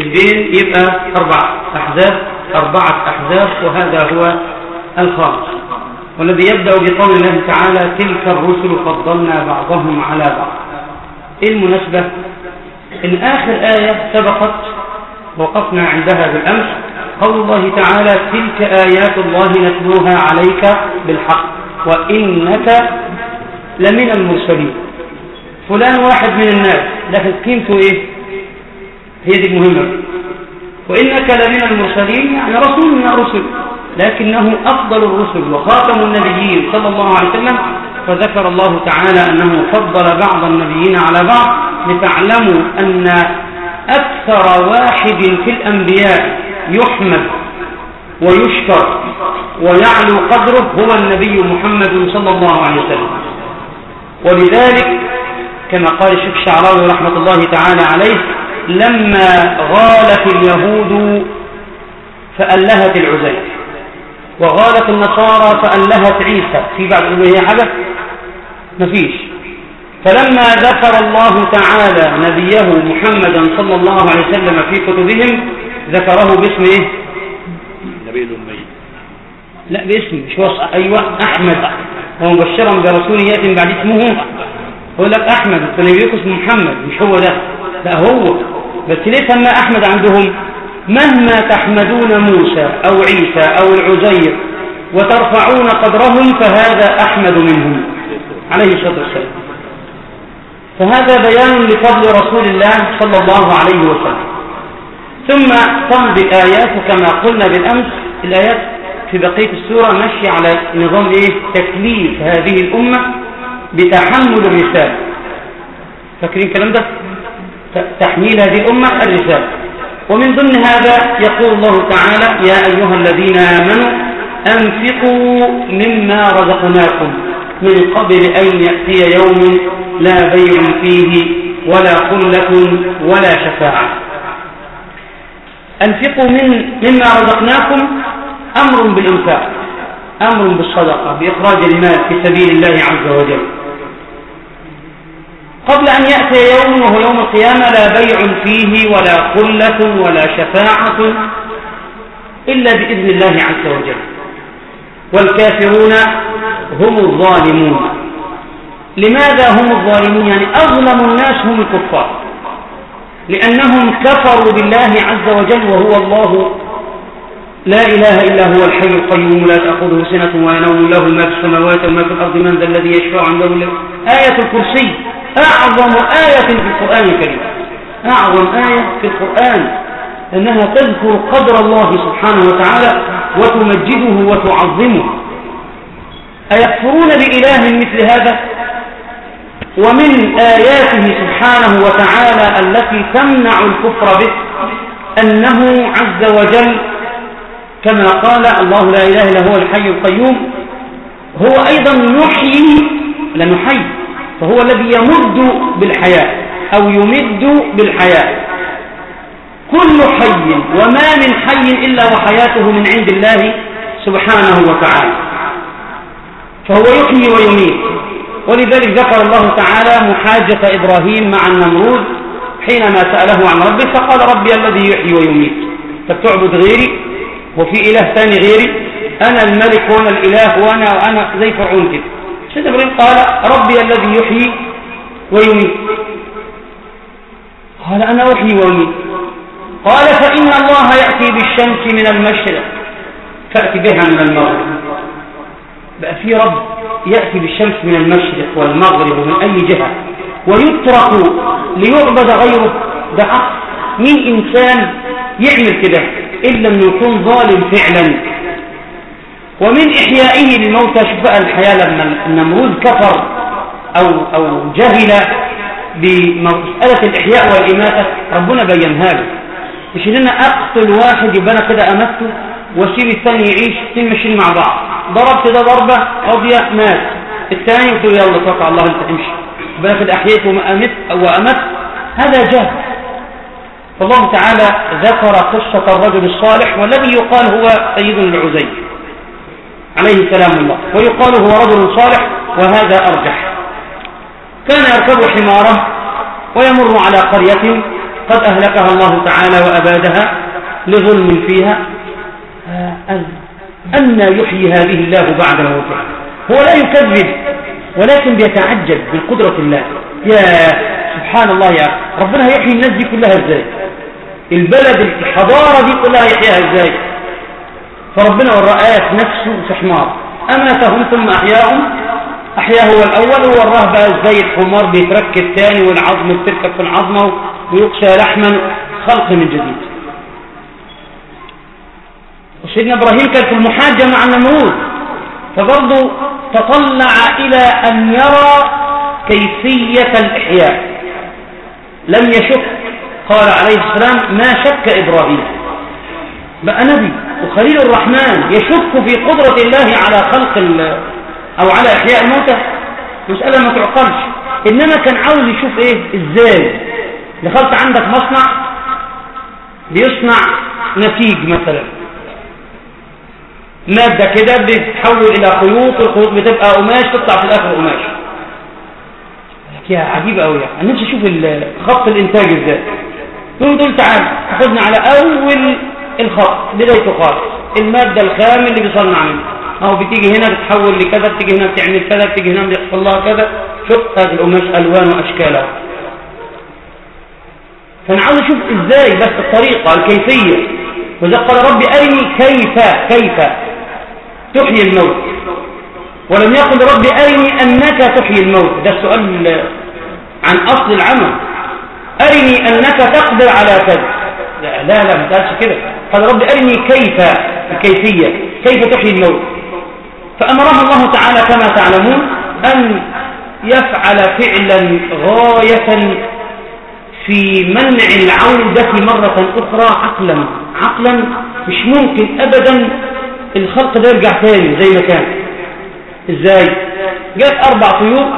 حزبين يبقى أربع أحزاب أربعة أحزاب وهذا هو الخامس والذي يبدأ بقول الله تعالى تلك الرسل فضلنا بعضهم على بعض إيه المناسبة إن آخر آية سبقت وقفنا عندها بالأمس قول الله تعالى تلك آيات الله نتلوها عليك بالحق وإنك لمن المرسلين فلان واحد من الناس لكن قيمته إيه هي دي المهمة وإنك لمن المرسلين يعني رسول من الرسل لكنه أفضل الرسل وخاتم النبيين صلى الله عليه وسلم فذكر الله تعالى أنه فضل بعض النبيين على بعض لتعلموا أن أكثر واحد في الأنبياء يحمد ويشكر ويعلو قدره هو النبي محمد صلى الله عليه وسلم ولذلك كما قال الشيخ الشعراوي رحمة الله تعالى عليه لما غالت اليهود فألهت العزيز وغالت النصارى فألهت عيسى في بعض هي حاجة مفيش فلما ذكر الله تعالى نبيه محمدا صلى الله عليه وسلم في كتبهم ذكره باسم ايه نبي الأمي لا باسم مش وصف ايوه احمد هو مبشرا برسول ياتي بعد اسمه يقول لك احمد فنبيكم اسمه محمد مش هو ده لا هو بس ليه سمى احمد عندهم مهما تحمدون موسى او عيسى او العزير وترفعون قدرهم فهذا احمد منهم عليه الصلاه والسلام فهذا بيان لفضل رسول الله صلى الله عليه وسلم ثم تمضي الآيات كما قلنا بالأمس الآيات في بقية السورة ماشية على نظام إيه؟ تكليف هذه الأمة بتحمل الرسالة فاكرين الكلام ده؟ تحميل هذه الأمة الرسالة ومن ضمن هذا يقول الله تعالى يا أيها الذين آمنوا أنفقوا مما رزقناكم من قبل أن يأتي يوم لا بيع فيه ولا خلة ولا شفاعة أنفقوا من مما رزقناكم أمر بالإنفاق أمر بالصدقة بإخراج المال في سبيل الله عز وجل قبل أن يأتي يوم وهو يوم القيامة لا بيع فيه ولا خلة ولا شفاعة إلا بإذن الله عز وجل والكافرون هم الظالمون لماذا هم الظالمون يعني أظلم الناس هم الكفار لأنهم كفروا بالله عز وجل وهو الله لا إله إلا هو الحي القيوم لا تأخذه سنة وينوم له ما في السماوات وما في الأرض من ذا الذي يشفع عنده آية الكرسي أعظم آية في القرآن الكريم أعظم آية في القرآن أنها تذكر قدر الله سبحانه وتعالى وتمجده وتعظمه أيكفرون بإله مثل هذا ومن آياته سبحانه وتعالى التي تمنع الكفر به أنه عز وجل كما قال الله لا إله إلا هو الحي القيوم هو أيضا يحيي لنحيي فهو الذي يمد بالحياة أو يمد بالحياة كل حي وما من حي إلا وحياته من عند الله سبحانه وتعالى فهو يحيي ويميت ولذلك ذكر الله تعالى محاجة إبراهيم مع النمرود حينما سأله عن ربه فقال ربي الذي يحيي ويميت فبتعبد غيري وفي إله ثاني غيري أنا الملك وأنا الإله وأنا وأنا زي فرعون كده سيدنا إبراهيم قال ربي الذي يحيي ويميت قال أنا أحيي وأميت قال فإن الله يأتي بالشمس من المشرق فأتي بها من المغرب بقى في رب يأتي بالشمس من المشرق والمغرب ومن أي جهة ويترك ليعبد غيره ده حق مين إنسان يعمل كده إلا أنه يكون ظالم فعلا ومن إحيائه للموتى شوف بقى الحياة لما النمرود كفر أو, أو جهل بمسألة الإحياء والإماتة ربنا بينها له مش إن أنا أقتل واحد يبقى أنا كده أمته وأسيب الثاني يعيش اثنين ماشيين مع بعض ضربت ده ضربة قاضية مات الثاني قلت له يلا توكل على الله أنت تمشي يبقى أنا كده أحييت وأمت وأمت هذا جهل فالله تعالى ذكر قصة الرجل الصالح والذي يقال هو سيدنا العزي عليه سلام الله ويقال هو رجل صالح وهذا أرجح كان يركب حماره ويمر على قرية قد أهلكها الله تعالى وأبادها لظلم فيها أن يحيي هذه الله بعد موتها هو لا يكذب ولكن بيتعجب من قدرة الله يا سبحان الله يا ربنا هيحيي الناس دي كلها ازاي البلد الحضارة دي كلها يحييها ازاي فربنا ورآيات نفسه في حمار أماتهم ثم أحياهم أحياه هو الأول ووراه بقى ازاي الحمار بيتركب تاني والعظم بتركب في العظمة ويقشى لحما خلق من جديد وسيدنا إبراهيم كان في المحاجة مع النمرود فبرضه تطلع إلى أن يرى كيفية الإحياء لم يشك قال عليه السلام ما شك إبراهيم بقى نبي وخليل الرحمن يشك في قدرة الله على خلق أو على إحياء الموتى مسألة ما تعقلش إنما كان عاوز يشوف إيه إزاي دخلت عندك مصنع بيصنع نسيج مثلا مادة كده بتتحول إلى خيوط والخيوط بتبقى قماش تطلع في الآخر قماش يا عجيب قوي يعني انا نفسي اشوف خط الانتاج ازاي تقوم تقول تعال تاخدنا على اول الخط بدايته خالص الماده الخام اللي بيصنع منه اهو بتيجي هنا بتحول لكذا بتيجي هنا بتعمل كذا بتيجي هنا بيحصل لها كذا شوف هذه القماش الوان واشكالها فانا عاوز اشوف ازاي بس الطريقه الكيفيه وإذا قال ربي أرني كيف كيف تحيي الموت ولم يقل ربي أرني أنك تحيي الموت ده السؤال عن أصل العمل أرني أنك تقدر على كذا لا لا لا ما تقالش كده قال ربي أرني كيف الكيفية كيف تحيي الموت فأمره الله تعالى كما تعلمون أن يفعل فعلا غاية في منع العودة مرة أخرى عقلا عقلا مش ممكن أبدا الخلق ده يرجع تاني زي ما كان ازاي جاءت أربع طيور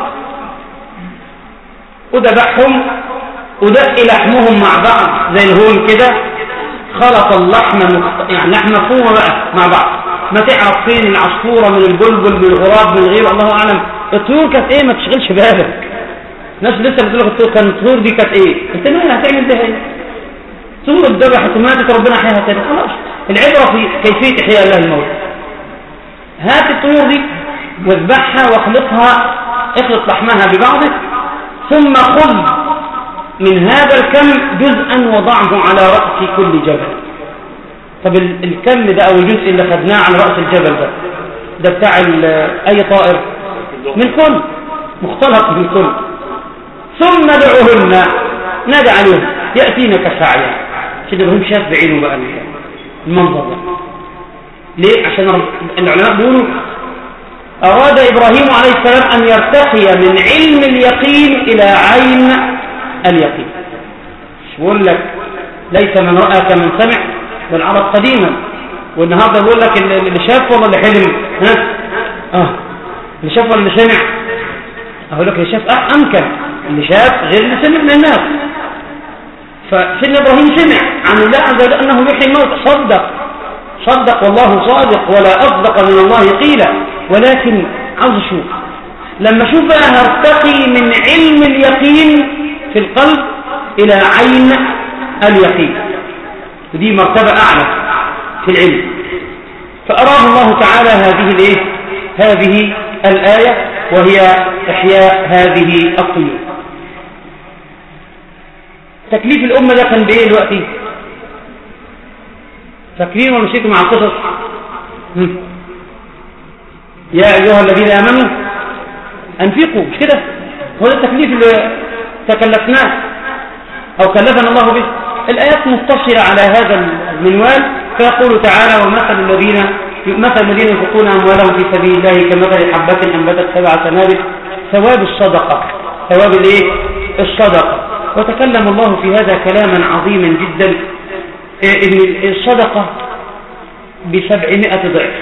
وذبحهم ودق لحمهم مع بعض زي الهون كده خلط اللحم مخت... يعني لحمة مفهومة بقى مع بعض ما تعرف فين العصفورة من البلبل من الغراب من الغير الله أعلم الطيور كانت ايه ما تشغلش بالك ناس لسه بتقول لك الطيور كان الطيور دي كانت ايه انت مالها هتعمل ده ايه طيور اتذبحت وماتت ربنا احياها تاني خلاص العبرة في كيفية احياء الله الموت هات الطيور دي واذبحها واخلطها اخلط لحمها ببعضه ثم خذ من هذا الكم جزءا وضعه على رأس كل جبل طب الكم ده او الجزء اللي خدناه على رأس الجبل ده ده بتاع اي طائر من كل مختلط من كل ثم دعوهن نادى عليهم يأتينك سعيا عشان ابراهيم شاف بعينه بقى المنظر ده ليه عشان العلماء بيقولوا أراد إبراهيم عليه السلام أن يرتقي من علم اليقين إلى عين اليقين مش بقول لك ليس من رأى كمن سمع والعرب قديما والنهارده بقول لك اللي شاف ولا اللي حلم ها اه اللي شاف ولا اللي سمع اقول لك اللي شاف اه امكن اللي شاف غير اللي سمع من الناس فسيدنا ابراهيم سمع عن الله عز وجل انه يحيي الموت صدق صدق والله صادق ولا اصدق من الله قيلا ولكن عاوز اشوف لما اشوف بقى هرتقي من علم اليقين في القلب الى عين اليقين ودي مرتبة اعلى في العلم فاراه الله تعالى هذه الايه هذه الايه وهي احياء هذه الطيور تكليف الامه ده كان بايه دلوقتي فاكرين ونسيتوا مع القصص يا أيها الذين آمنوا أنفقوا مش كده هو ده التكليف اللي تكلفناه أو كلفنا الله به الآيات متصلة على هذا المنوال فيقول تعالى ومثل الذين مثل الذين ينفقون أموالهم في سبيل الله كمثل حبة أنبتت سبع سنابل ثواب الصدقة ثواب الايه الصدقة وتكلم الله في هذا كلاما عظيما جدا ان الصدقة بسبعمائة ضعف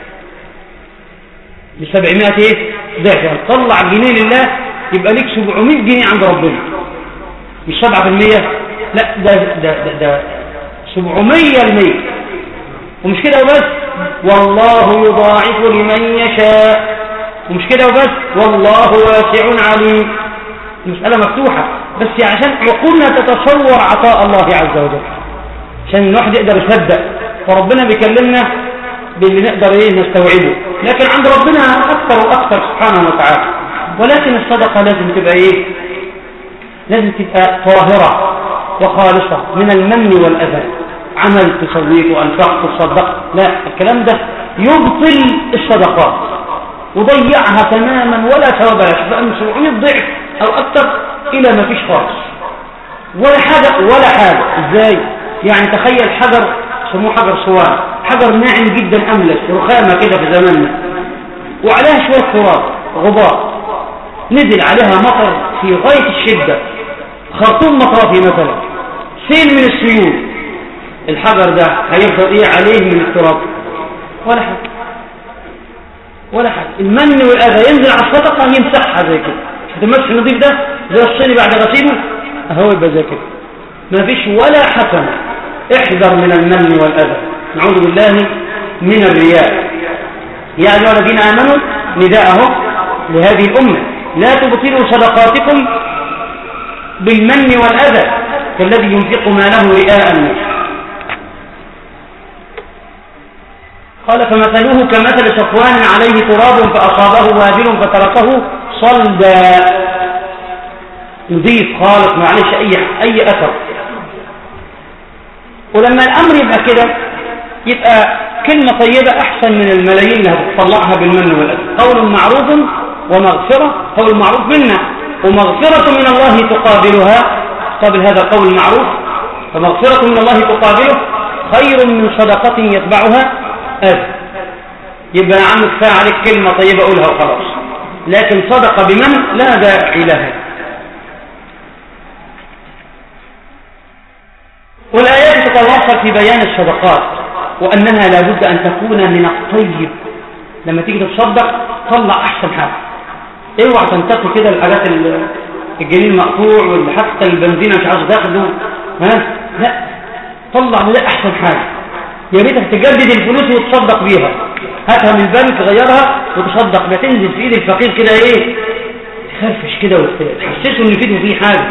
بسبعمائة ايه ضعف يعني طلع جنيه لله يبقى ليك سبعمائة جنيه عند ربنا مش سبعة في المية لا ده ده ده, ده سبعمية المية ومش كده وبس والله يضاعف لمن يشاء ومش كده وبس والله واسع عليم المسألة مفتوحة بس عشان عقولنا تتصور عطاء الله عز وجل عشان الواحد يقدر يصدق فربنا بيكلمنا باللي نقدر ايه نستوعبه لكن عند ربنا اكثر واكثر سبحانه وتعالى ولكن الصدقه لازم تبقى ايه لازم تبقى طاهره وخالصه من المن والاذى عمل تسويت وانفقت وصدقت لا الكلام ده يبطل الصدقات وضيعها تماما ولا ثواب لها بقى من 700 ضعف او اكثر الى ما فيش خالص ولا حاجه ولا حاجه ازاي يعني تخيل حجر سموه حجر صوان حجر ناعم جدا املس رخامه كده في زماننا وعليها شويه تراب غبار نزل عليها مطر في غايه الشده خرطوم مطافي مثلا سيل من السيول الحجر ده هيفضل ايه عليه من التراب ولا حاجه ولا حاجه المن والاذى ينزل على الصدقه يمسحها زي كده المسح النظيف ده زي الصيني بعد غسيله اهو يبقى زي كده ما فيش ولا حسنه احذر من المن والاذى نعوذ بالله من الرياء يا ايها الذين امنوا نداءه لهذه الامه لا تبطلوا صدقاتكم بالمن والاذى كالذي ينفق ماله رئاء الناس قال فمثله كمثل صفوان عليه تراب فأصابه وابل فتركه صلدا نضيف خالص معلش أي, أي أثر ولما الأمر يبقى كده يبقى كلمة طيبة أحسن من الملايين اللي هتطلعها بالمن والأذى قول معروف ومغفرة قول معروف منا ومغفرة من الله تقابلها قابل هذا القول المعروف فمغفرة من الله تقابله خير من صدقة يتبعها أذى يبقى يا عم كفاية عليك كلمة طيبة قولها وخلاص لكن صدقة بمن لا داعي لها والآيات تتواصل في بيان الصدقات وأنها لابد أن تكون من الطيب لما تيجي تتصدق طلع أحسن حاجة اوعى تنتقي كده الحاجات الجنين مقطوع واللي حتى البنزين مش عايز تاخده ها لا طلع من ده أحسن حاجة يا ريتك تجدد الفلوس وتصدق بيها هاتها من البنك غيرها وتصدق ما تنزل في ايد الفقير كده ايه تخرفش كده وتحسسه ان فيه فيه حاجه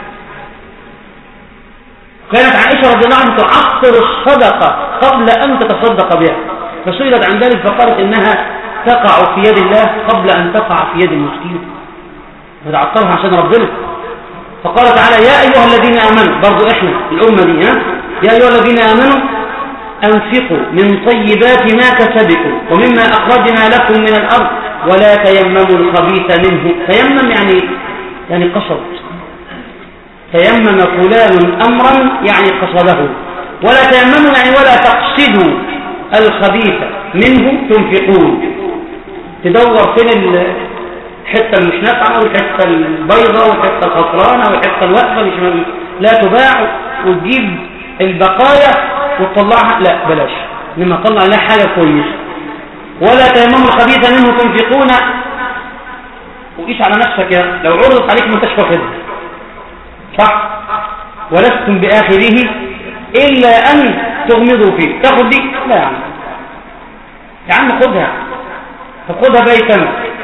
كانت عائشة رضي الله عنها تعطر الصدقة قبل أن تتصدق بها فسئلت عن ذلك فقالت إنها تقع في يد الله قبل أن تقع في يد المسكين فتعطرها عشان ربنا فقال تعالى يا أيها الذين آمنوا برضو إحنا الأمة دي ها يا أيها الذين آمنوا أنفقوا من طيبات ما كسبتم ومما أخرجنا لكم من الأرض ولا تيمموا الخبيث منه تيمم يعني يعني قصد تيمم فلان أمرا يعني قصده ولا تيمموا يعني ولا تقصدوا الخبيث منه تنفقون تدور فين الحتة المش نافعة والحتة البيضة والحتة الخطرانة والحتة الوقفة مش لا تباع وتجيب البقايا وتطلعها لا بلاش لما تطلع لها حاجة كويسة ولا تيمموا الخبيث منه تنفقون وقيس على نفسك يا لو عرضت عليك ما انتش واخدها صح ولستم بآخره إلا أن تغمضوا فيه تاخد دي لا يا عم يا عم خدها طب خدها بيتا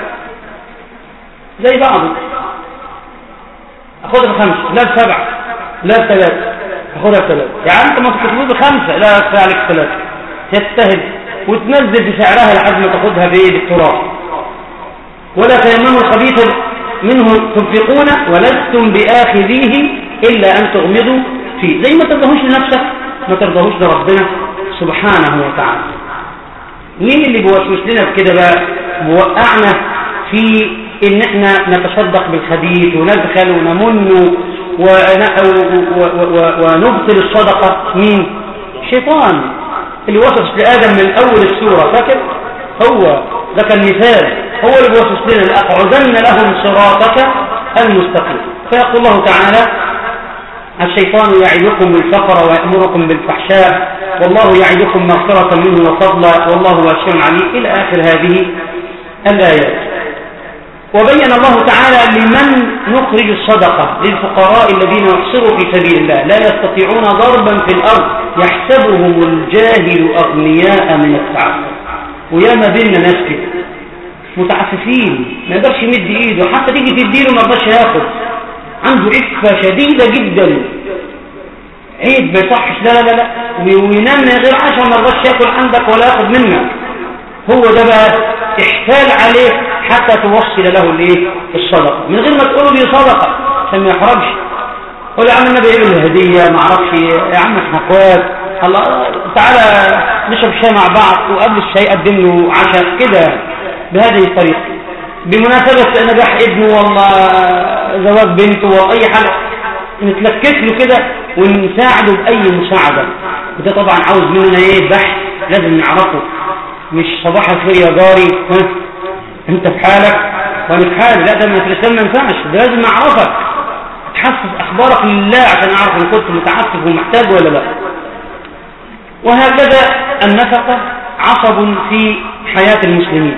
زي بعضه أخدها بخمسة لا بسبعة لا بثلاثة أخدها بثلاثة يا عم أنت ما تكتبوه بخمسة لا أكفي عليك ثلاثة تجتهد وتنزل بسعرها لحد ما تاخدها بإيه بالتراب ولا تيمموا الخبيث منه تنفقون ولستم بآخذيه إلا أن تغمضوا فيه زي ما ترضاهوش لنفسك ما ترضاهوش لربنا سبحانه وتعالى مين اللي بيوسوس لنا بكده بقى بوقعنا في ان احنا نتصدق بالخبيث ونبخل ونمن ونبطل الصدقة مين شيطان اللي وسوس لآدم من أول السورة فاكر هو ده كان مثال هو اللي بيوسوس لنا لأقعدن لهم صراطك المستقيم فيقول الله تعالى الشيطان يعدكم الفقر ويأمركم بالفحشاء والله يعدكم مغفرة منه وفضلا والله واسع عليم إلى آخر هذه الآيات وبين الله تعالى لمن نخرج الصدقة للفقراء الذين يحصروا في سبيل الله لا يستطيعون ضربا في الأرض يحسبهم الجاهل أغنياء من التعفف وياما بيننا ناس كده متعففين ما يقدرش يمد ايده حتى تيجي تديله ما يقدرش ياخد عنده عفة شديدة جدا عيد ما يصحش لا لا لا لا وينام من غير عشاء ما رضاش ياكل عندك ولا ياخد منك هو ده بقى احتال عليه حتى توصل له الايه الصدقه من غير ما تقول دي صدقه عشان ما يحرجش قول يا عم النبي ايه الهديه ما اعرفش يا عم احنا اخوات الله تعالى نشرب شاي مع بعض وقبل الشاي قدم له عشاء كده بهذه الطريقه بمناسبه نجاح ابنه والله زواج بنته واي حاجه نتلكك له كده ونساعده باي مساعده وده طبعا عاوز مننا ايه بحث لازم نعرفه مش صباح الخير يا جاري ها انت في حالك وانا في حالي لا ده ما في الاسلام ما ينفعش ده لازم اعرفك تحفظ اخبارك لله عشان اعرف ان كنت متعسف ومحتاج ولا لا وهكذا النفقه عصب في حياه المسلمين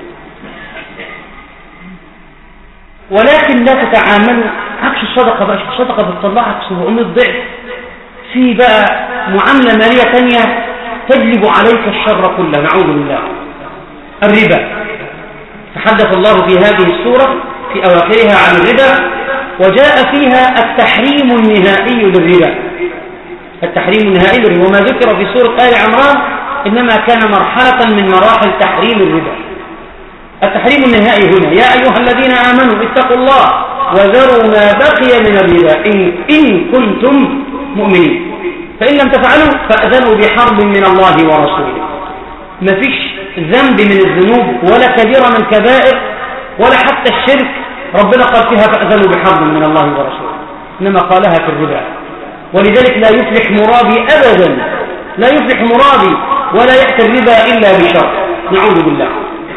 ولكن لا تتعاملوا عكس الصدقه بقى الصدقه بتطلعك 700 ضعف في بقى معامله ماليه ثانيه تجلب عليك الشر كله نعوذ بالله الربا تحدث الله في هذه السورة في أواخرها عن الربا وجاء فيها التحريم النهائي للربا التحريم النهائي للربا وما ذكر في سورة آل عمران إنما كان مرحلة من مراحل تحريم الربا التحريم النهائي هنا يا أيها الذين آمنوا اتقوا الله وذروا ما بقي من الربا إن, إن كنتم مؤمنين فإن لم تفعلوا فأذنوا بحرب من الله ورسوله ما فيش ذنب من الذنوب ولا كبيرة من كبائر ولا حتى الشرك ربنا قال فيها فأذنوا بحرب من الله ورسوله إنما قالها في الربا ولذلك لا يفلح مرابي أبدا لا يفلح مرابي ولا يأتي الربا إلا بشر نعوذ بالله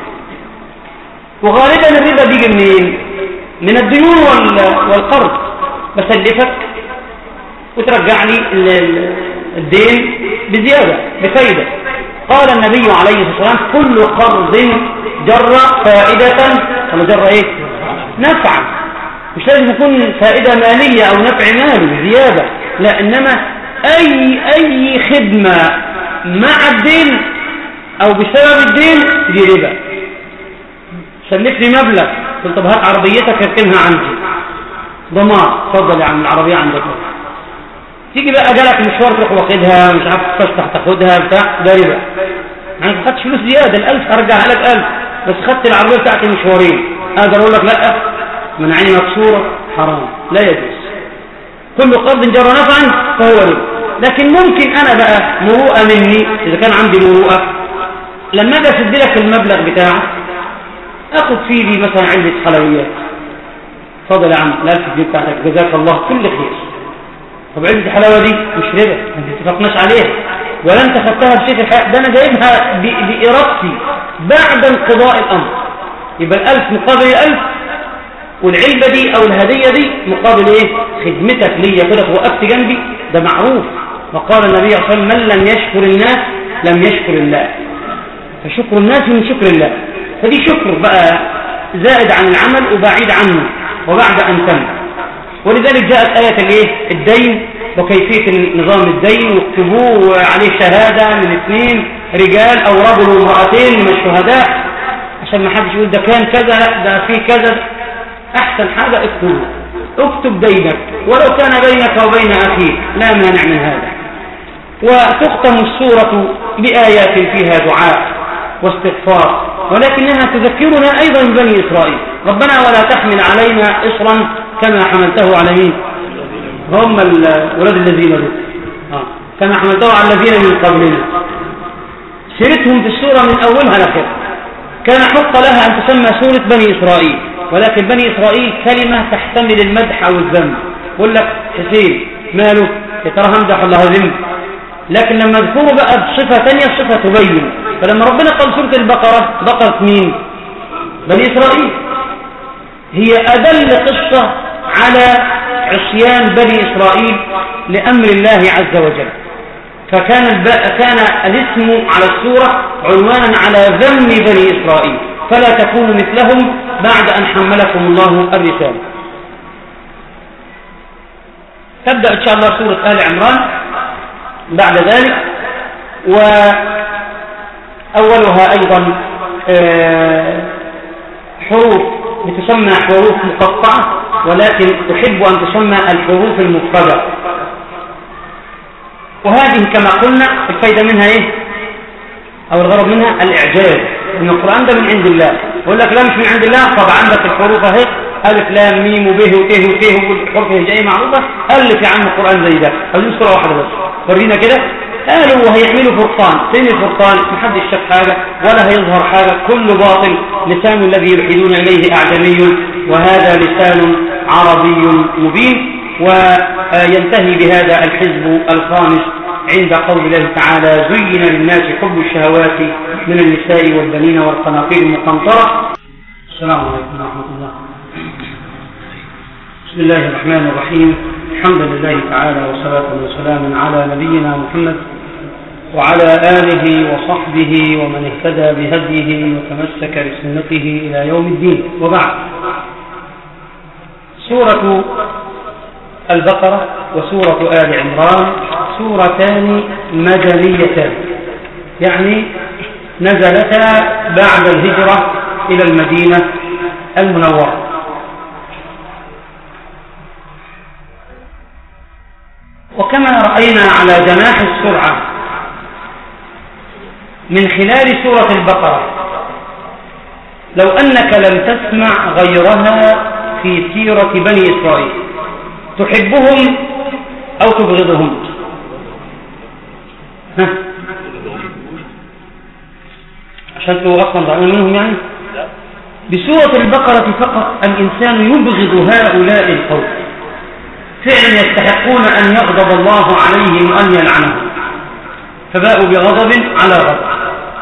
وغالبا الربا بيجي منين من الديون والقرض بسلفك وترجع لي الدين بزيادة بفايدة قال النبي عليه الصلاة والسلام كل قرض جر فائدة ولا جر ايه نفعا مش لازم يكون فائدة مالية او نفع مالي زيادة لا انما اي اي خدمة مع الدين او بسبب الدين دي ربا سلفني مبلغ قلت طب هات عربيتك اركنها عندي ضمان اتفضل يا عم العربية عندك تيجي بقى جالك مشوار تروح واخدها مش عارف تفتح تاخدها بتاع ده ربا يعني ما خدتش فلوس زياده الألف ارجعها لك ألف بس خدت العربيه بتاعتي مشوارين اقدر اقول لك لا من عيني مكسوره حرام لا يجوز كل قرض جر نفعا فهو ربا لكن ممكن انا بقى مروءه مني اذا كان عندي مروءه لما اجي اسد لك المبلغ بتاعك اخد فيه دي مثلا علبه حلويات اتفضل يا عم الالف جنيه بتاعتك جزاك الله كل خير طب علبة الحلاوة دي مش ربا ما اتفقناش عليها ولا انت خدتها بشيء الحق ده انا جايبها بإرادتي بعد انقضاء الامر يبقى الالف مقابل الالف والعلبة دي او الهدية دي مقابل ايه خدمتك ليا كده وقفت جنبي ده معروف وقال النبي صلى الله عليه وسلم من لم يشكر الناس لم يشكر الله فشكر الناس من شكر الله فدي شكر بقى زائد عن العمل وبعيد عنه وبعد ان تم ولذلك جاءت آية الايه الدين وكيفية نظام الدين واكتبوه عليه شهادة من اثنين رجال او رجل وامرأتين من الشهداء عشان ما حدش يقول ده كان كذا لا ده في كذا احسن حاجة اكتبه اكتب دينك ولو كان بينك وبين اخيك لا مانع من هذا وتختم السورة بآيات فيها دعاء واستغفار ولكنها تذكرنا أيضا بني إسرائيل ربنا ولا تحمل علينا إصرا كما حملته على مين هم الولاد الذين دول آه. كما حملته على الذين من قبلنا سيرتهم في السورة من أولها لآخرها كان حق لها أن تسمى سورة بني إسرائيل ولكن بني إسرائيل كلمة تحتمل المدح أو الذم يقول لك حسين ماله يا ترى همدح ولا هذم لكن لما اذكره بقى بصفة ثانية الصفة تبين فلما ربنا قال سورة البقرة بقرة مين بني إسرائيل هي أدل قصة على عصيان بني إسرائيل لأمر الله عز وجل فكان كان الاسم على السورة عنوانا على ذم بني إسرائيل فلا تكونوا مثلهم بعد أن حملكم الله الرسالة تبدأ إن شاء الله سورة آل عمران بعد ذلك وأولها أيضا آه، حروف بتسمى حروف مقطعة ولكن أحب أن تسمى الحروف المفردة وهذه كما قلنا الفايدة منها إيه أو الغرض منها الإعجاز إن القرآن ده من عند الله يقول لك لا مش من عند الله طب عندك الحروف أهي ألف لام ميم وب وت وت والحروف الهجائية معروفة ألف يا عم القرآن زي ده عايزين سورة واحدة بس ورينا كده قالوا وهيعملوا فرقان فين الفرقان محدش شاف حاجة ولا هيظهر حاجة كل باطل لسان الذي يلحدون إليه أعجمي وهذا لسان عربي مبين وينتهي بهذا الحزب الخامس عند قول الله تعالى زين للناس حب الشهوات من النساء والبنين والقناطير المقنطرة السلام عليكم ورحمة الله بسم الله الرحمن الرحيم الحمد لله تعالى وصلاة وسلاما على نبينا محمد وعلى آله وصحبه ومن اهتدى بهديه وتمسك بسنته إلى يوم الدين وبعد سورة البقرة وسورة آل عمران سورتان مدنيتان يعني نزلتا بعد الهجرة إلى المدينة المنورة وكما رأينا على جناح السرعة من خلال سورة البقرة لو أنك لم تسمع غيرها في سيرة بني إسرائيل تحبهم أو تبغضهم ها عشان تبقوا أصلا ضعنا منهم يعني بسورة البقرة فقط الإنسان يبغض هؤلاء القوم فعلا يستحقون أن يغضب الله عليهم وأن يلعنهم فباءوا بغضب على غضب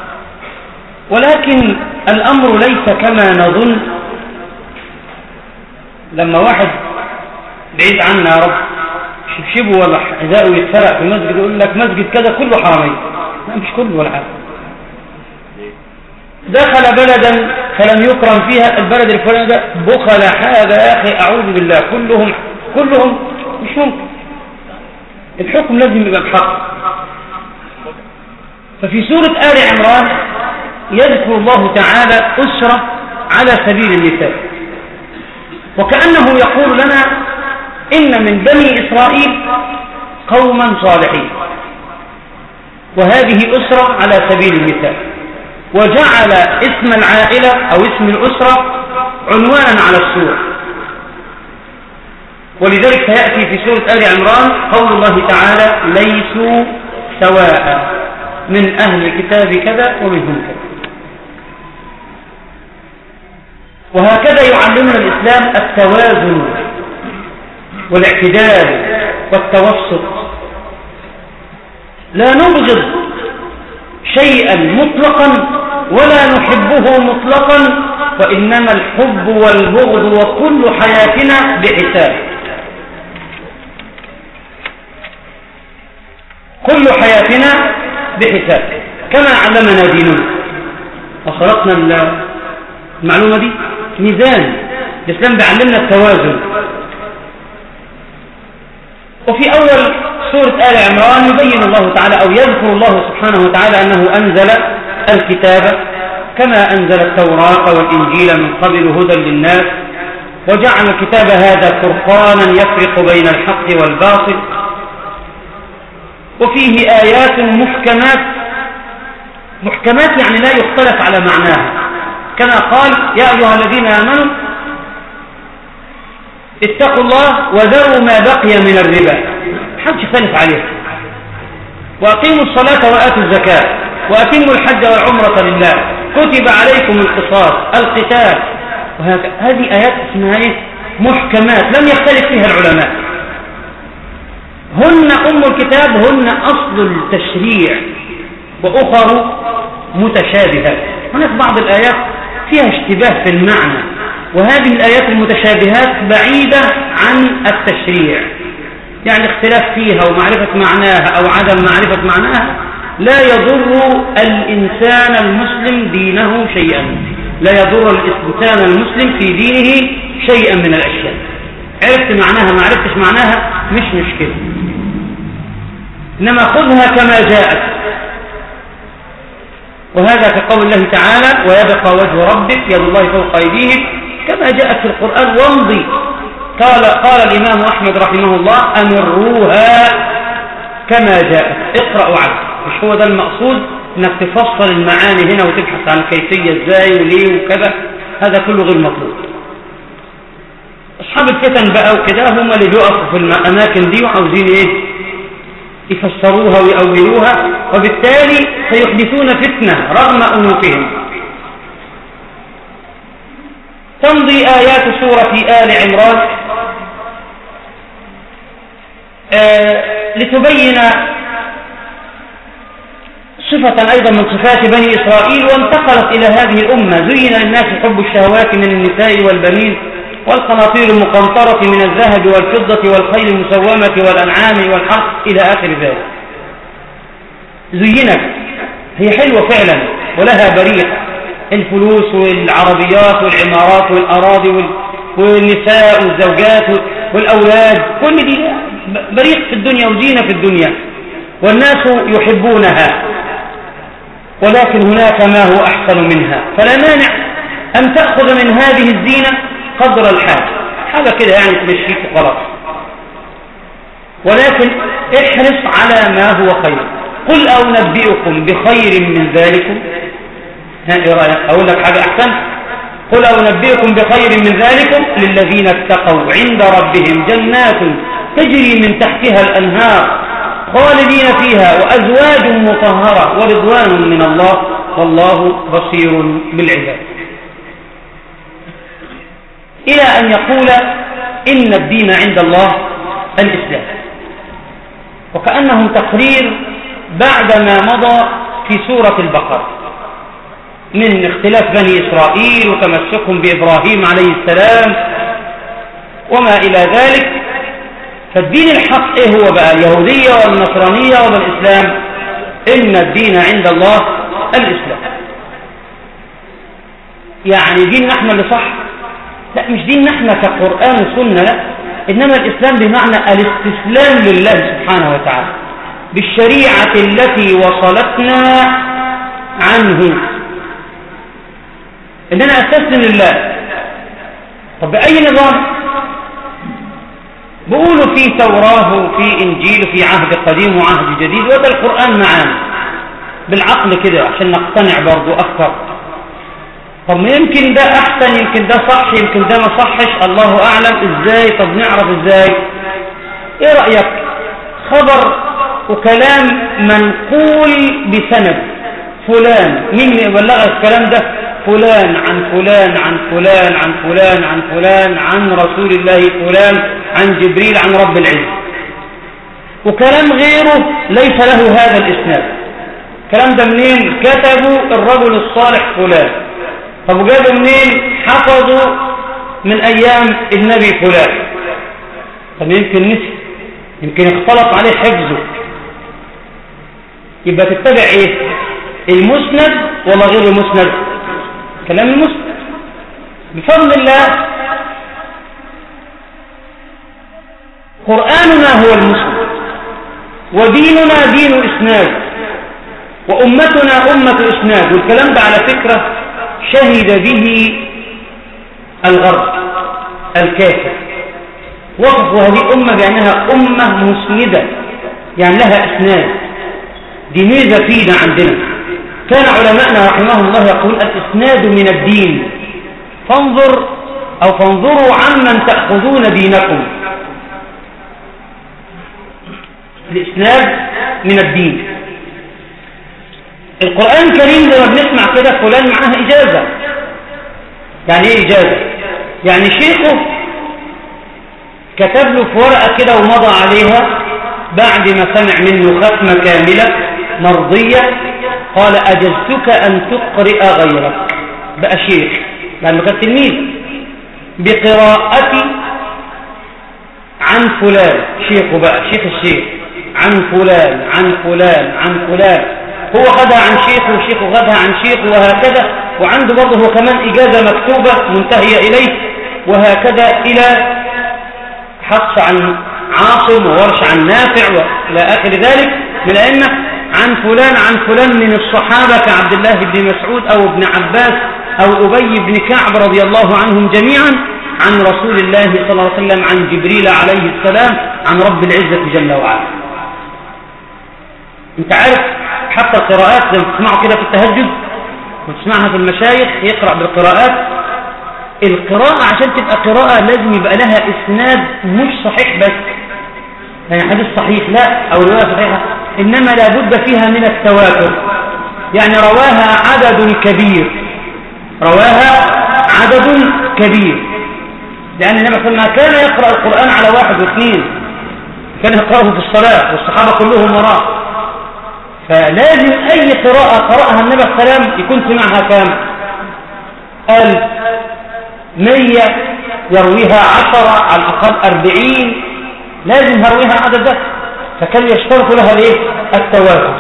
ولكن الأمر ليس كما نظن لما واحد بعيد عنا يا رب شبشبه ولا حذاءه يتسرق في مسجد يقول لك مسجد كذا كله حرامي لا مش كله ولا حاجة دخل بلدا فلم يكرم فيها البلد الفلاني ده بخل حاجة يا أخي أعوذ بالله كلهم كلهم مش ممكن الحكم لازم يبقى بحق ففي سورة آل عمران يذكر الله تعالى أسرة على سبيل المثال وكأنه يقول لنا إن من بني إسرائيل قوما صالحين وهذه أسرة على سبيل المثال وجعل اسم العائلة أو اسم الأسرة عنوانا على السورة ولذلك سيأتي في سورة آل عمران قول الله تعالى ليسوا سواء من أهل الكتاب كذا ومنهم كذا وهكذا يعلمنا الإسلام التوازن والاعتدال والتوسط لا نبغض شيئا مطلقا ولا نحبه مطلقا وإنما الحب والبغض وكل حياتنا بحساب كل حياتنا بحساب كما علمنا ديننا وخلقنا المعلومة دي ميزان الإسلام بيعلمنا التوازن وفي أول سورة آل عمران يبين الله تعالى أو يذكر الله سبحانه وتعالى أنه أنزل الكتاب كما أنزل التوراة والإنجيل من قبل هدى للناس وجعل الكتاب هذا فرقانا يفرق بين الحق والباطل وفيه آيات محكمات محكمات يعني لا يختلف على معناها كما قال يا أيها الذين آمنوا اتقوا الله وذروا ما بقي من الربا حدش يختلف عليه وأقيموا الصلاة وآتوا الزكاة وأتموا الحج والعمرة لله كتب عليكم القصاص القتال هذه آيات اسمها ايه محكمات لم يختلف فيها العلماء هن أم الكتاب هن أصل التشريع وأخر متشابهات هناك بعض الآيات فيها اشتباه في المعنى وهذه الآيات المتشابهات بعيدة عن التشريع يعني اختلاف فيها ومعرفة معناها أو عدم معرفة معناها لا يضر الإنسان المسلم دينه شيئا لا يضر الإنسان المسلم في دينه شيئا من الأشياء عرفت معناها ما عرفتش معناها مش مشكلة إنما خذها كما جاءت وهذا كقول الله تعالى ويبقى وجه ربك يد الله فوق أيديهم كما جاءت في القرآن وامضي قال, قال الإمام أحمد رحمه الله أمروها كما جاءت اقرأوا عنه مش هو ده المقصود انك تفصل المعاني هنا وتبحث عن كيفية ازاي وليه وكذا هذا كله غير مطلوب اصحاب الفتن بقى وكده هم اللي بيقفوا في الاماكن دي وعاوزين ايه يفسروها ويأولوها وبالتالي سيحدثون فتنة رغم أنوفهم تمضي آيات سورة آل عمران آه لتبين صفة أيضا من صفات بني إسرائيل وانتقلت إلى هذه الأمة زين للناس حب الشهوات من النساء والبنين والقناطير المقنطرة من الذهب والفضة والخيل المسومة والأنعام والحرث إلى آخر ذلك زينت هي حلوة فعلا ولها بريق الفلوس والعربيات والعمارات والأراضي والنساء والزوجات والأولاد كل دي بريق في الدنيا وزينة في الدنيا والناس يحبونها ولكن هناك ما هو أحسن منها فلا مانع أن تأخذ من هذه الزينة قدر الحاجة حاجة كده يعني تمشيك غلط ولكن احرص على ما هو خير قل أو نبئكم بخير من ذلكم ها ايه رأيك أقول لك حاجة أحسن قل أو نبئكم بخير من ذلكم للذين اتقوا عند ربهم جنات تجري من تحتها الأنهار خالدين فيها وأزواج مطهرة ورضوان من الله والله بصير بالعباد إلى أن يقول إن الدين عند الله الإسلام وكأنهم تقرير بعدما مضى في سورة البقرة من اختلاف بني إسرائيل وتمسكهم بإبراهيم عليه السلام وما إلى ذلك فالدين الحق إيه هو بقى اليهودية والنصرانية ولا الإسلام إن الدين عند الله الإسلام يعني دين نحن اللي صح لا مش دين نحن كقرآن وسنة لا إنما الإسلام بمعنى الاستسلام لله سبحانه وتعالى بالشريعة التي وصلتنا عنه إننا أستسلم لله طب بأي نظام بقولوا في توراة وفي إنجيل وفي عهد قديم وعهد جديد وده القرآن معانا بالعقل كده عشان نقتنع برضو أكثر طب ما يمكن ده أحسن يمكن ده صح يمكن ده ما صحش الله أعلم إزاي طب نعرف إزاي إيه رأيك خبر وكلام منقول بسند فلان مين يبلغ الكلام ده فلان عن فلان عن فلان عن فلان عن فلان عن رسول الله فلان عن جبريل عن رب العزة وكلام غيره ليس له هذا الإسناد الكلام ده منين كتبوا الرجل الصالح فلان طب وجابوا منين حفظوا من أيام النبي فلان طب يمكن نسي يمكن اختلط عليه حفظه يبقى تتبع ايه المسند ولا غير المسند كلام المسند بفضل الله قرآننا هو المسلم وديننا دين إسناد وأمتنا أمة إسناد والكلام ده على فكرة شهد به الغرب الكافر وصفوا هذه الأمة بأنها أمة مسندة يعني لها إسناد دي ميزة فينا عندنا كان علماءنا رحمه الله يقول الإسناد من الدين فانظر أو فانظروا عمن تأخذون دينكم الإسناد من الدين القرآن الكريم لما بنسمع كده فلان معاه إجازة يعني إيه إجازة يعني شيخه كتب له في ورقة كده ومضى عليها بعد ما سمع منه ختمة كاملة مرضية قال أجزتك أن تقرئ غيرك بقى شيخ لأنه كان تلميذ بقراءتي عن فلان شيخه بقى شيخ الشيخ عن فلان عن فلان عن فلان هو غدا عن شيخه وشيخه غدا عن شيخه وهكذا وعنده برضه هو كمان إجازة مكتوبة منتهية إليه وهكذا إلى حفص عن عاصم وورش عن نافع وإلى آخر ذلك من الأئمة عن فلان عن فلان من الصحابة كعبد الله بن مسعود أو ابن عباس أو أبي بن كعب رضي الله عنهم جميعا عن رسول الله صلى الله عليه وسلم عن جبريل عليه السلام عن رب العزة جل وعلا انت عارف حتى القراءات لما تسمعوا كده في التهجد وتسمعها في المشايخ يقرأ بالقراءات القراءة عشان تبقى قراءة لازم يبقى لها اسناد مش صحيح بس يعني حديث صحيح لا او رواية صحيحة انما لابد فيها من التواتر يعني رواها عدد كبير رواها عدد كبير لأن النبي صلى الله عليه وسلم كان يقرأ القرآن على واحد واثنين كان يقرأه في الصلاة والصحابة كلهم وراء فلازم أي قراءة قرأها النبي صلى الله عليه وسلم يكون سمعها كام ألف مية يرويها عشرة على الأقل أربعين لازم يرويها عدد ده فكان يشترط لها الايه التوافق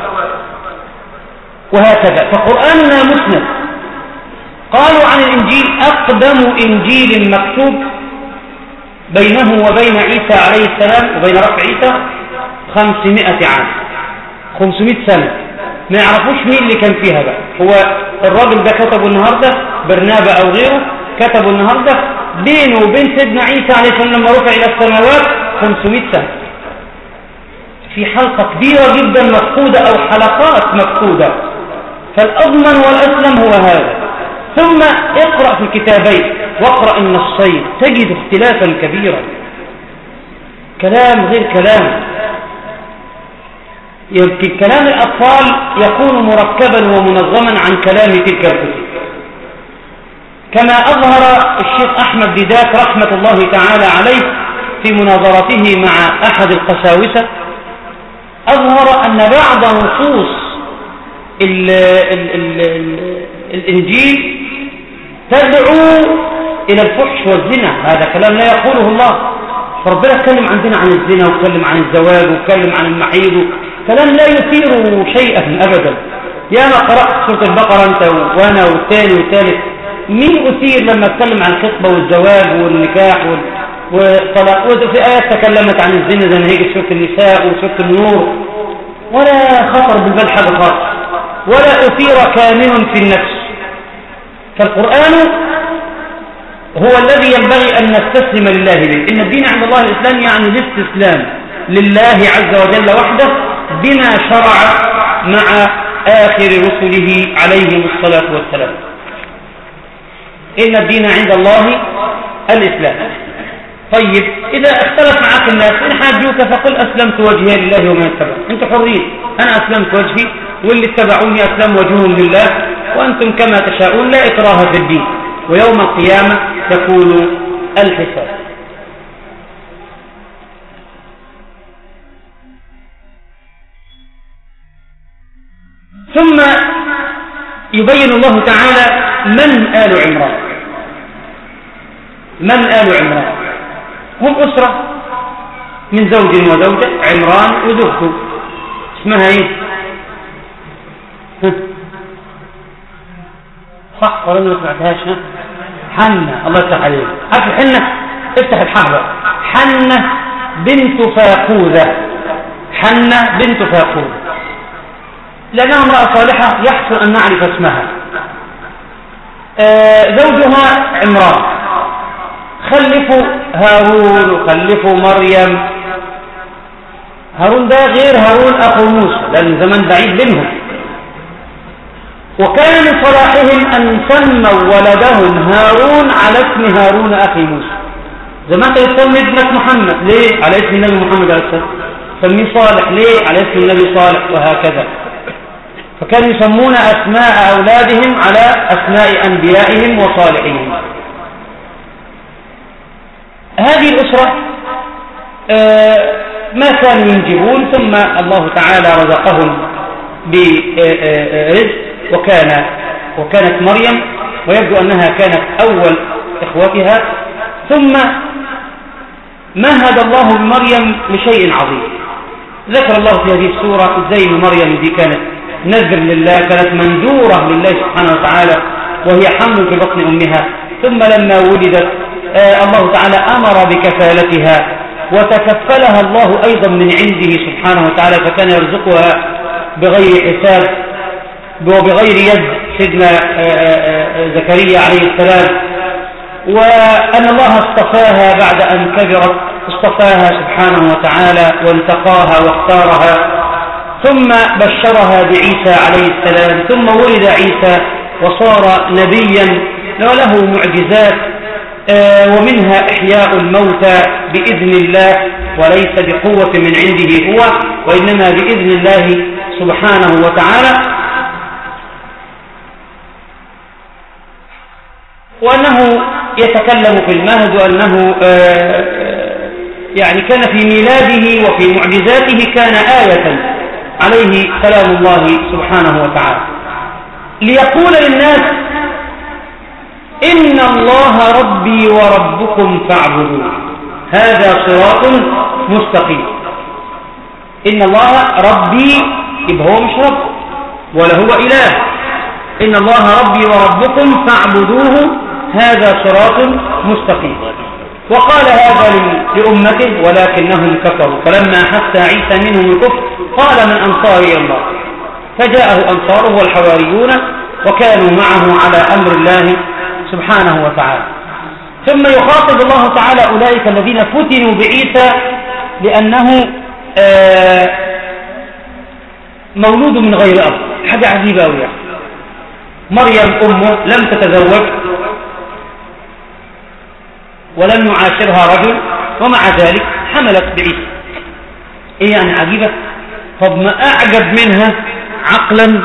وهكذا فقرآننا مسند قالوا عن الإنجيل أقدم إنجيل مكتوب بينه وبين عيسى عليه السلام وبين رفع عيسى خمسمائة عام خمسمائة سنة ما يعرفوش مين اللي كان فيها بقى هو الراجل ده كتبه النهاردة برنابة أو غيره كتبه النهاردة بينه وبين سيدنا عيسى عليه السلام لما رفع إلى السماوات 500 سنة في حلقة كبيرة جدا مفقودة أو حلقات مفقودة فالأضمن والأسلم هو هذا ثم اقرأ في الكتابين واقرأ النصين تجد اختلافا كبيرا كلام غير كلام يمكن كلام الأطفال يكون مركبا ومنظما عن كلام تلك الكتب كما أظهر الشيخ أحمد ديداك رحمة الله تعالى عليه في مناظرته مع أحد القساوسة أظهر أن بعض نصوص ال ال ال ال الإنجيل تدعو إلى الفحش والزنا هذا كلام لا يقوله الله فربنا اتكلم عندنا عن الزنا واتكلم عن الزواج واتكلم عن المحيض كلام لا يثير شيئا أبدا يا ما قرأت سورة البقرة أنت وأنا والثاني والثالث مين أثير لما اتكلم عن الخطبة والزواج والنكاح وال... وطلاق وفي آيات تكلمت عن الزنا زي ما هيجي سورة النساء وسورة النور ولا خطر بالبال حاجة خالص ولا أثير كامن في النفس فالقرآن هو الذي ينبغي أن نستسلم لله به إن الدين عند الله الإسلام يعني الاستسلام لله عز وجل وحده بما شرع مع آخر رسله عليهم الصلاة والسلام إن الدين عند الله الإسلام طيب إذا اختلف معك الناس إن حاجوك فقل أسلمت وجهي لله وما اتبع أنت حرين أنا أسلمت وجهي واللي اتبعوني أسلم وجههم لله وأنتم كما تشاءون لا إكراه في الدين ويوم القيامة يكون الحساب ثم يبين الله تعالى من آل عمران من آل عمران هم أسرة من زوج وزوجة عمران وزوجته اسمها ايه صح ولا ما سمعتهاش ها حنة الله يفتح عليك عارف الحنة افتح الحرب حنة بنت فاقوذة حنة بنت فاقوذة لأنها امرأة صالحة يحسن أن نعرف اسمها آه زوجها عمران خلفوا هارون وخلفوا مريم هارون ده غير هارون أخو موسى لأن زمان بعيد بينهم وكان من صلاحهم أن سموا ولدهم هارون على اسم هارون أخي موسى زمان يسمي ابنك محمد ليه؟ على اسم النبي محمد عليه السلام سميه صالح ليه؟ على اسم النبي صالح وهكذا فكانوا يسمون أسماء أولادهم على أسماء أنبيائهم وصالحهم هذه الأسرة ما كانوا ينجبون ثم الله تعالى رزقهم برزق وكان وكانت مريم ويبدو أنها كانت أول إخوتها ثم مهد الله بمريم لشيء عظيم ذكر الله في هذه السورة ازاي مريم دي كانت نذر لله كانت منذورة لله سبحانه وتعالى وهي حمل في بطن أمها ثم لما ولدت آه الله تعالى أمر بكفالتها وتكفلها الله أيضا من عنده سبحانه وتعالى فكان يرزقها بغير حساب وبغير يد سيدنا آه آه زكريا عليه السلام وأن الله اصطفاها بعد أن كبرت اصطفاها سبحانه وتعالى وانتقاها واختارها ثم بشرها بعيسى عليه السلام ثم ولد عيسى وصار نبيا وله معجزات آه، ومنها إحياء الموتى بإذن الله وليس بقوة من عنده هو وإنما بإذن الله سبحانه وتعالى وأنه يتكلم في المهد وأنه آه، يعني كان في ميلاده وفي معجزاته كان آية عليه كلام الله سبحانه وتعالى ليقول للناس إن الله ربي وربكم فاعبدوه هذا صراط مستقيم إن الله ربي يبقى هو مش رب ولا هو إله إن الله ربي وربكم فاعبدوه هذا صراط مستقيم وقال هذا لأمته ولكنهم كفروا فلما حس عيسى منهم الكفر قال من أنصاري الله فجاءه أنصاره والحواريون وكانوا معه على أمر الله سبحانه وتعالى ثم يخاطب الله تعالى أولئك الذين فتنوا بعيسى لأنه آه، مولود من غير أب حاجة عجيبة أوي يعني. مريم أمه لم تتزوج ولم يعاشرها رجل ومع ذلك حملت بعيسى ايه يعني عجيبة طب ما اعجب منها عقلا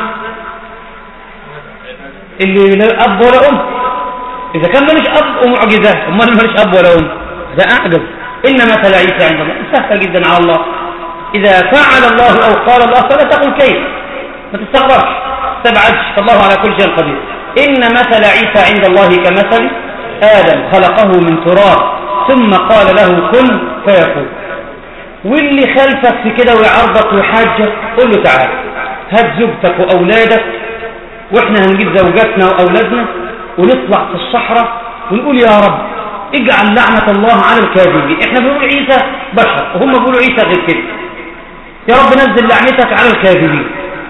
اللي لا اب ولا ام اذا كان ماليش اب ومعجزات امال ماليش اب ولا ام ده اعجب ان مثل عيسى عند الله سهل جدا على الله اذا فعل الله او قال الله فلا تقل كيف ما تستغربش تبعدش فالله على كل شيء قدير ان مثل عيسى عند الله كمثل آدم خلقه من تراب ثم قال له كن فيكون واللي خلفك في كده ويعرضك ويحاجك قل له تعالى هات زوجتك وأولادك وإحنا هنجيب زوجاتنا وأولادنا ونطلع في الصحراء ونقول يا رب اجعل لعنة الله على الكاذبين احنا بنقول عيسى بشر وهم بيقولوا عيسى غير كده يا رب نزل لعنتك على الكاذبين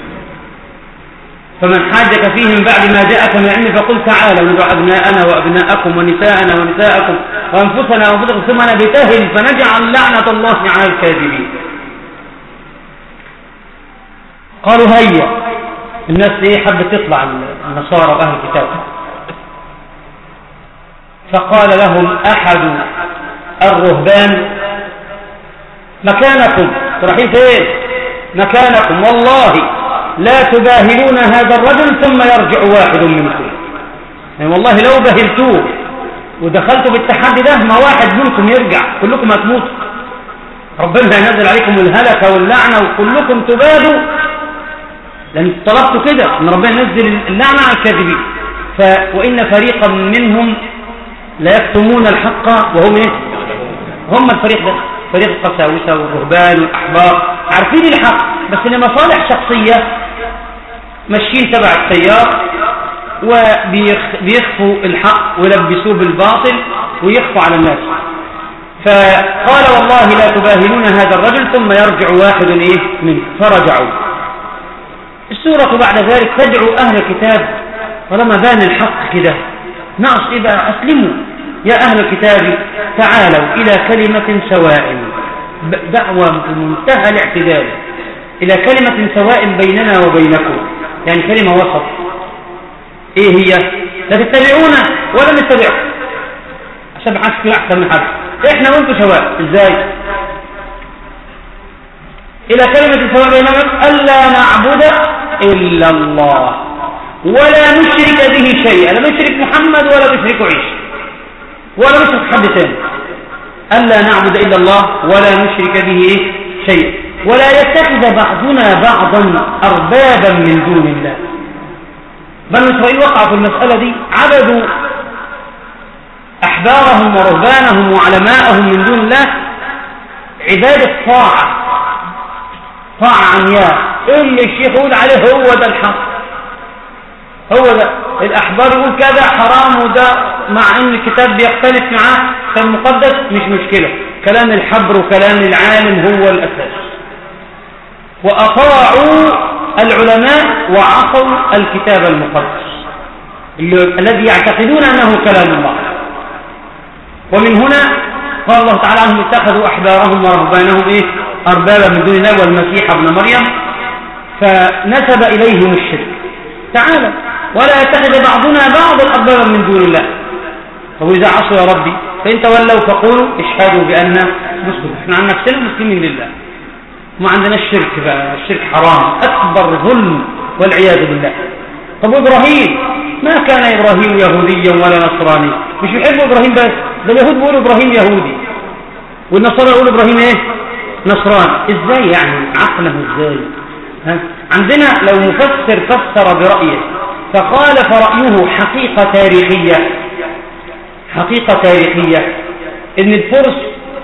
فمن حاجك فيه من بعد ما جاءك من العلم فقل تعالوا ندع أبناءنا وأبناءكم ونساءنا ونساءكم وأنفسنا وأنفسكم ثم نبتهل فنجعل لعنة الله على الكاذبين قالوا هيا الناس ايه حبت تطلع النصارى وأهل الكتاب فقال لهم أحد الرهبان مكانكم رايحين فين مكانكم والله لا تباهلون هذا الرجل ثم يرجع واحد منكم يعني والله لو بهلتوه ودخلتوا بالتحدي ده ما واحد منكم يرجع كلكم هتموتوا ربنا هينزل عليكم الهلكة واللعنة وكلكم تبادوا لأن طلبتوا كده ان ربنا ينزل اللعنة على الكاذبين ف... وإن فريقا منهم لا يكتمون الحق وهم ايه هم الفريق ده فريق القساوسة والرهبان والأحبار عارفين الحق بس لمصالح شخصية ماشيين تبع التيار وبيخفوا الحق ويلبسوه بالباطل ويخفوا على الناس فقال والله لا تباهلون هذا الرجل ثم يرجع واحد إيه منه فرجعوا السورة بعد ذلك تدعو أهل الكتاب طالما بان الحق كده ناقص إيه بقى أسلموا يا أهل الكتاب تعالوا إلى كلمة سواء دعوة منتهى الاعتدال إلى كلمة سواء بيننا وبينكم يعني كلمة وسط ايه هي لا تتبعونا ولا نتبعكم عشان ما حدش احسن من حد احنا وانتم سواء ازاي الى كلمة سواء بيننا الا نعبد الا الله ولا نشرك به شيئا لا نشرك محمد ولا نشرك عيسى ولا نشرك حد ثاني الا نعبد الا الله ولا نشرك به شيئا ولا يتخذ بعضنا بعضا أربابا من دون الله بنو إسرائيل وقعوا في المسألة دي عبدوا أحبارهم ورهبانهم وعلماءهم من دون الله عبادة طاعة طاعة عمياء اللي الشيخ يقول عليه هو ده الحق هو ده الأحبار يقول كذا حرام وده مع ان الكتاب بيختلف معاه فالمقدس مش مشكلة كلام الحبر وكلام العالم هو الأساس وأطاعوا العلماء وعصوا الكتاب المقدس الذي يعتقدون أنه كلام الله ومن هنا قال الله تعالى عنهم اتخذوا أحبارهم ورهبانهم إيه أربابا من دون الله والمسيح ابن مريم فنسب إليهم الشرك تعالى ولا يتخذ بعضنا بعض الأربابا من دون الله طب إذا عصوا يا ربي فإن تولوا فقولوا اشهدوا بأن مسلم احنا عن نفسنا مسلمين لله ما عندنا الشرك بقى الشرك حرام أكبر ظلم والعياذ بالله طب إبراهيم ما كان إبراهيم يهوديا ولا نصراني مش بيحبوا إبراهيم بس ده اليهود بيقولوا إبراهيم يهودي والنصارى يقولوا إبراهيم إيه نصراني إزاي يعني عقله إزاي ها؟ عندنا لو مفسر فسر برأيه فخالف رأيه حقيقة تاريخية حقيقة تاريخية ان الفرس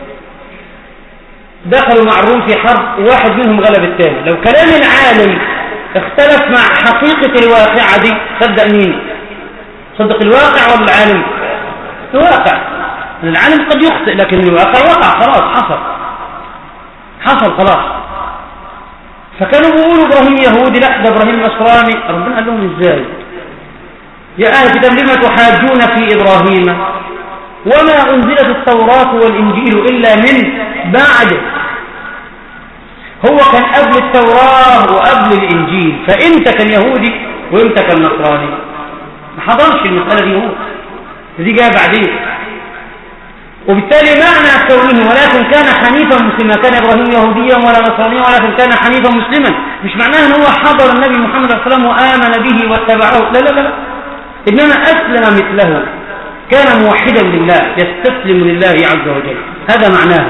دخلوا مع الروم في حرب واحد منهم غلب الثاني لو كلام العالم اختلف مع حقيقة الواقعة دي صدق مين صدق الواقع ولا العالم الواقع العالم قد يخطئ لكن الواقع وقع خلاص حصل حصل خلاص فكانوا بيقولوا ابراهيم يهودي لا ده ابراهيم نصراني ربنا قال لهم ازاي يا اهل الكتاب لما تحاجون في ابراهيم وما انزلت التوراة والانجيل الا من بعده هو كان قبل التوراة وقبل الانجيل فامتى كان يهودي وامتى كان نصراني ما حضرش المسألة دي هو دي جايه بعدين وبالتالي معنى كونه ولكن كان حنيفا مسلما كان ابراهيم يهوديا ولا نصرانيا ولكن كان حنيفا مسلما مش معناه ان هو حضر النبي محمد صلى الله عليه وسلم وامن به واتبعه لا لا لا انما اسلم مثله كان موحدا لله يستسلم لله عز وجل هذا معناه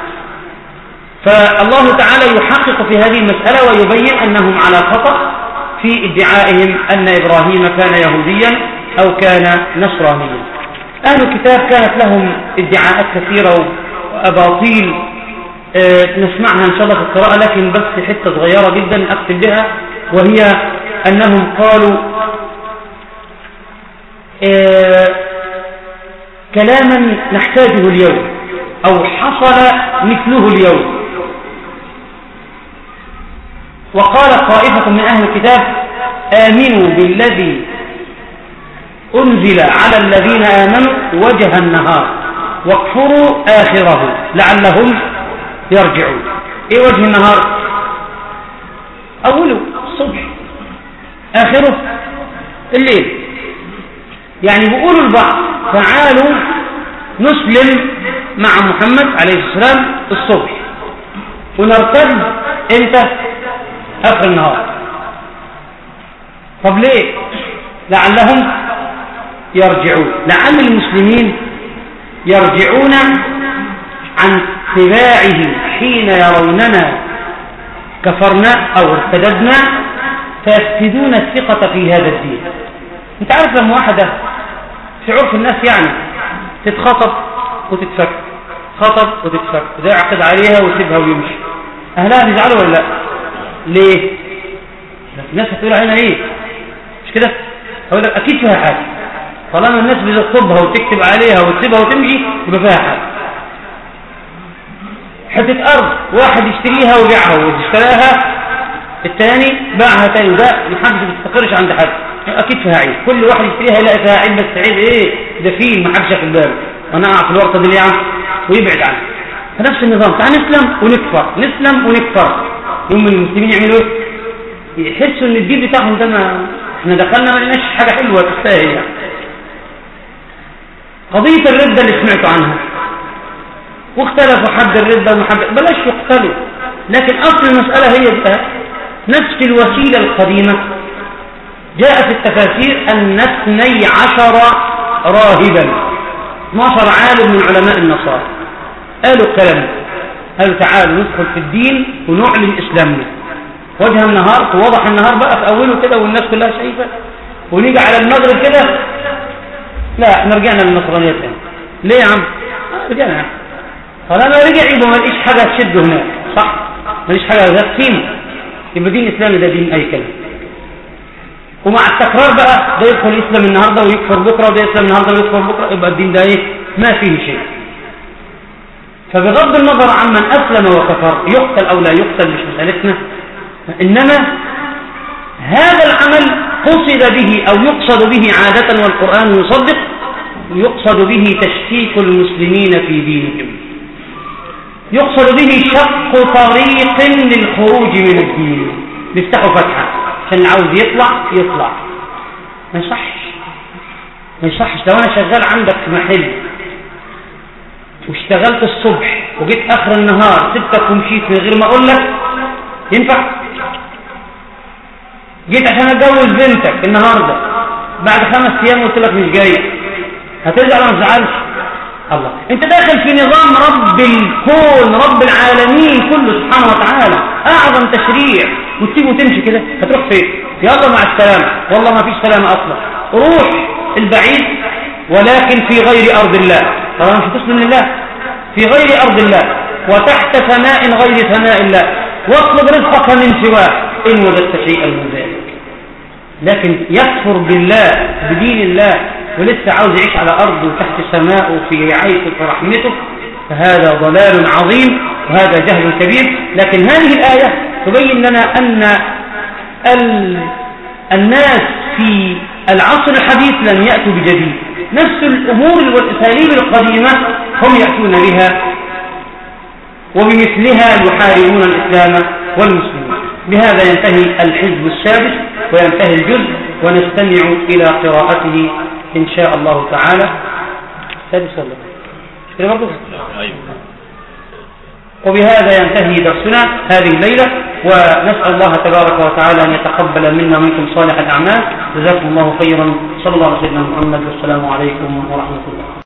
فالله تعالى يحقق في هذه المسألة ويبين أنهم على خطأ في ادعائهم أن إبراهيم كان يهوديا أو كان نصرانيا أهل الكتاب كانت لهم ادعاءات كثيرة وأباطيل أه نسمعها إن شاء الله في القراءة لكن بس حتة صغيرة جدا أختم بها وهي أنهم قالوا أه كلاما نحتاجه اليوم أو حصل مثله اليوم وقال طائفة من أهل الكتاب آمنوا بالذي أنزل على الذين آمنوا وجه النهار واكفروا آخره لعلهم يرجعون إيه وجه النهار أوله الصبح آخره الليل يعني بيقولوا البعض تعالوا نسلم مع محمد عليه السلام الصبح ونرتد امتى اخر النهار طب ليه لعلهم يرجعون لعل المسلمين يرجعون عن اتباعه حين يروننا كفرنا او ارتددنا فيفسدون الثقة في هذا الدين انت عارف لما واحدة في عرف الناس يعني تتخطب وتتفك خطب وتتفك وده يعقد عليها ويسيبها ويمشي اهلها بيزعلوا ولا لا ليه الناس هتقول علينا ايه مش كده هقول لك اكيد فيها حاجه طالما الناس بتخطبها وتكتب عليها وتسيبها وتمشي يبقى فيها حاجه حته ارض واحد يشتريها ويبيعها واشتراها الثاني باعها تاني وده محدش ما بتستقرش عند حد اكيد فيها عيب كل واحد يشتريها يلاقي فيها عيب بس عيب ايه ده فيه ما حدش ياخد باله وانا اقع في الورطه دي ليه يا عم ويبعد عنها فنفس النظام تعال نسلم ونكفر نسلم ونكفر يوم المسلمين يعملوا ايه يحسوا ان الدين بتاعهم ده ما احنا دخلنا ما لقيناش حاجه حلوه تستاهل يعني قضيه الرده اللي سمعتوا عنها واختلفوا حد الرده وحد بلاش يقتلوا لكن اصل المساله هي بقى نفس الوسيله القديمه جاء في التفاسير أن اثني عشر راهبا 12 عالم من علماء النصارى قالوا الكلام قالوا تعالوا ندخل في الدين ونعلن إسلامنا وجه النهار ووضح النهار بقى في أوله كده والناس كلها شايفة ونيجي على المغرب كده لا احنا رجعنا للنصرانية تاني ليه يا عم؟ آه رجعنا طالما رجع يبقى ما لقيش حاجة تشده هناك صح؟ ما لقيش حاجة ذات قيمة يبقى دين إسلامي ده دين أي كلام ومع التكرار بقى ده يدخل يسلم النهارده ويكفر بكره وده يسلم النهارده ويكفر بكره يبقى الدين ده ايه ما فيه شيء فبغض النظر عن من اسلم وكفر يقتل او لا يقتل مش مسالتنا انما هذا العمل قصد به او يقصد به عاده والقران يصدق يقصد به تشكيك المسلمين في دينهم يقصد به شق طريق للخروج من الدين بيفتحوا فتحة عشان عاوز يطلع يطلع ما يصحش ما يصحش لو انا شغال عندك في محل واشتغلت الصبح وجيت اخر النهار سبتك ومشيت من غير ما اقول لك ينفع جيت عشان اتجوز بنتك النهارده بعد خمس ايام قلت لك مش جاي هتزعل ولا ما تزعلش الله انت داخل في نظام رب الكون رب العالمين كله سبحانه وتعالى اعظم تشريع وتسيبه وتمشي كده هتروح فين يلا مع السلامه والله ما فيش سلامه اصلا روح البعيد ولكن في غير ارض الله طبعا مش هتسلم لله في غير ارض الله وتحت سماء غير سماء الله واطلب رزقك من سواه ان وجدت شيئا من ذلك لكن يكفر بالله بدين الله ولسه عاوز يعيش على أرضه تحت سماءه في رعايته في رحمته فهذا ضلال عظيم وهذا جهل كبير لكن هذه الآية تبين لنا أن ال... الناس في العصر الحديث لم يأتوا بجديد نفس الأمور والأساليب القديمة هم يأتون بها وبمثلها يحاربون الإسلام والمسلمين بهذا ينتهي الحزب السادس وينتهي الجزء ونستمع إلى قراءته إن شاء الله تعالى سادس ولا كده برضه أيوة وبهذا ينتهي درسنا هذه الليلة ونسأل الله تبارك وتعالى أن يتقبل منا ومنكم صالح الأعمال جزاكم الله خيرا صلى الله عليه وسلم محمد والسلام عليكم ورحمة الله